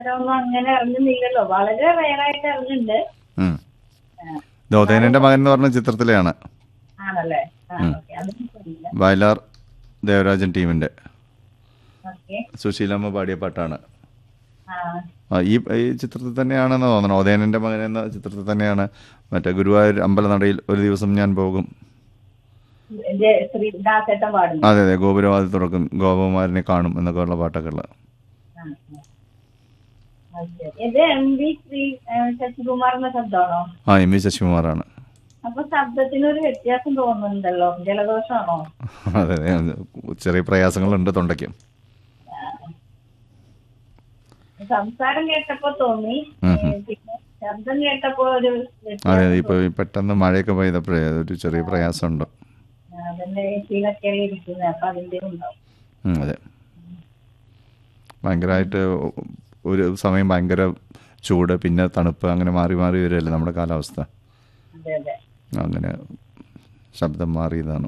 ഒന്നും അങ്ങനെ ഇറങ്ങുന്നില്ലല്ലോ വളരെ റയറായിട്ട് ഇറങ്ങുന്നുണ്ട് ഉം. ഇത് ഉദയനന്റെ മകൻ എന്ന് പറഞ്ഞ ചിത്രത്തിലെയാണ് ആണല്ലേ ആ ഓക്കെ അതൊന്നും വയലാർ ദേവരാജൻ ടീമിന്റെ ഓക്കെ സുശീലമ്മ പാടിയ പാട്ടാണ് ആ ആ, ഈ ഈ ചിത്രത്തിൽ തന്നെയാണെന്ന് തോന്നണം ഉദയനന്റെ മകൻ എന്ന ചിത്രത്തിൽ തന്നെയാണ് മറ്റേ ഗുരുവായൂർ അമ്പലനടയിൽ ഒരു ദിവസം ഞാൻ പോകും ഇത് ശ്രീ ദാസേട്ടൻ പാടുന്നു അതെ അതെ ഗോപുരവാതി തുറക്കും ഗോപകുമാരനെ കാണും എന്നൊക്കെ ഉള്ള പാട്ടൊക്കെ ഉള്ള ആ, ആ. ഓക്കേ. ഇത് എം വി ശ്രീ ഏ, ശശികുമാറിന്റെ ശബ്ദമാണോ ആ എം വി ശശികുമാറാണ് അപ്പൊ ശബ്ദത്തിനൊരു വ്യത്യാസം തോന്നുന്നുണ്ടല്ലോ ജലദോഷമാണോ അതെ അതെ ചെറിയ പ്രയാസങ്ങളുണ്ട് തൊണ്ടയ്ക്ക് സംസാരം കേട്ടപ്പോ തോന്നി ഉം, ഏ, പിന്നെ ശബ്ദം കേട്ടപ്പോ ഒരു വ്യത്യാസം അതെ ഇപ്പോൾ ഈ പെട്ടെന്ന് മഴയൊക്കെ പെയ്തപ്പോഴേ ഒരു ചെറിയ പ്രയാസമുണ്ട് തോന്നി. അതിന്റെ ഏസിയിലൊക്കെ ഇരിക്കുന്നത് അപ്പൊ അതിന്റെ ഉണ്ടാവും ഉം, അതെ ഭയങ്കരമായിട്ട് ഒരു സമയം ഭയങ്കര ചൂട് പിന്നെ തണുപ്പ് അങ്ങനെ മാറി മാറി വരുമല്ലേ നമ്മുടെ കാലാവസ്ഥ അതെ അതെ അങ്ങനെ ശബ്ദം മാറിയതാണ്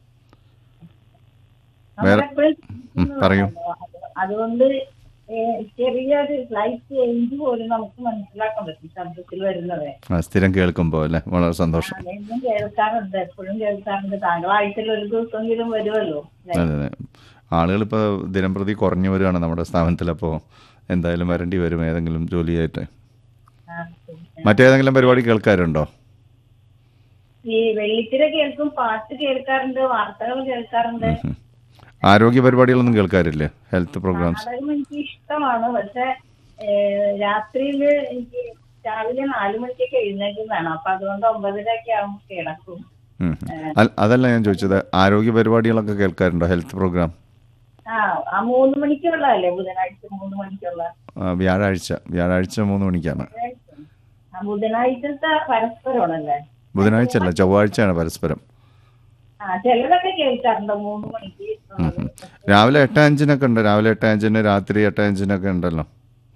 വേറെ നമ്മളെപ്പോഴും ഉം, പറയൂ അതുകൊണ്ട് ഏ, ചെറിയൊരു സ്ലൈറ്റ് ചേഞ്ച് പോലും നമുക്ക് മനസ്സിലാക്കാൻ പറ്റും ശബ്ദത്തിൽ വരുന്നത് ആ, സ്ഥിരം കേൾക്കുമ്പോൾ അല്ലേ വളരെ സന്തോഷം അതെന്നും കേൾക്കാറുണ്ട് എപ്പോഴും കേൾക്കാറുണ്ട് താങ്കൾ ആഴ്ചയിൽ ഒരു ദിവസമെങ്കിലും വരുമല്ലോ അല്ലേ? അതെ അതെ ആളുകളിപ്പോൾ ദിനം പ്രതി കുറഞ്ഞു വരികയാണ് നമ്മുടെ സ്ഥാപനത്തിൽ അപ്പോൾ എന്തായാലും വരേണ്ടി വരും ഏതെങ്കിലും ജോലിയായിട്ട് ആ, ശരി. മറ്റേതെങ്കിലും പരിപാടി കേൾക്കാറുണ്ടോ ഈ വെള്ളിത്തിര കേൾക്കും പാട്ട് കേൾക്കാറുണ്ട് വാർത്തകൾ കേൾക്കാറുണ്ട് ഉം. ആരോഗ്യ പരിപാടികളൊന്നും കേൾക്കാറില്ലേ ഹെൽത്ത് പ്രോഗ്രാംസ് നാടകം എനിക്ക് ഇഷ്ടമാണ് പക്ഷെ രാത്രിയിൽ എനിക്ക് രാവിലെ നാലു മണിക്കൊക്കെ എഴുന്നേക്കുന്നതാണ് അപ്പൊ അതുകൊണ്ട് ഒമ്പതരയൊക്കെ ആകുമ്പോൾ കിടക്കും ഉം. അൽ- അതല്ല ഞാൻ ചോദിച്ചത് ആരോഗ്യ പരിപാടികളൊക്കെ കേൾക്കാറുണ്ടോ ഹെൽത്ത് പ്രോഗ്രാം ആ ആ മൂന്ന് മണിക്കുള്ളതല്ലേ ബുധനാഴ്ച മൂന്ന് മണിക്കുള്ള ആ, വ്യാഴാഴ്ച വ്യാഴാഴ്ച മൂന്ന് മണിക്കാണ് ആ ബുധനാഴ്ചത്തെ പരസ്പരമാണല്ലേ ബുധനാഴ്ച അല്ല ചൊവ്വാഴ്ചയാണ് പരസ്പരം ആ ചിലതൊക്കെ കേൾക്കാറുണ്ട് മൂന്ന് മണിക്ക് ഉം, ഉം. രാവിലെ എട്ട് അഞ്ചിനൊക്കെ ഉണ്ട് രാവിലെ എട്ട് അഞ്ചിന് രാത്രി എട്ട് അഞ്ചിനൊക്കെ ഉണ്ടല്ലോ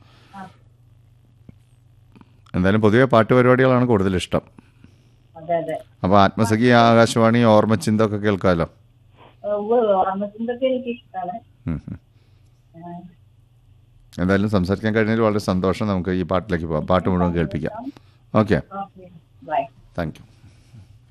എന്തായാലും പൊതുവെ പാട്ട് പരിപാടികളാണ് കൂടുതൽ ഇഷ്ടം അതെ അതെ അപ്പോൾ ആത്മസഖി ആകാശവാണി ഓർമ്മച്ചിന്ത ഒക്കെ കേൾക്കാമല്ലോ ഓർമ്മച്ചിന്തൊക്കെ എനിക്ക് ഇഷ്ടമാണ് ഉം, ഉം. എന്തായാലും സംസാരിക്കാൻ കഴിഞ്ഞതിൽ വളരെ സന്തോഷം നമുക്ക് ഈ പാട്ടിലേക്ക് പോകാം പാട്ട് മുഴുവൻ കേൾപ്പിക്കാം okay okay bye thank U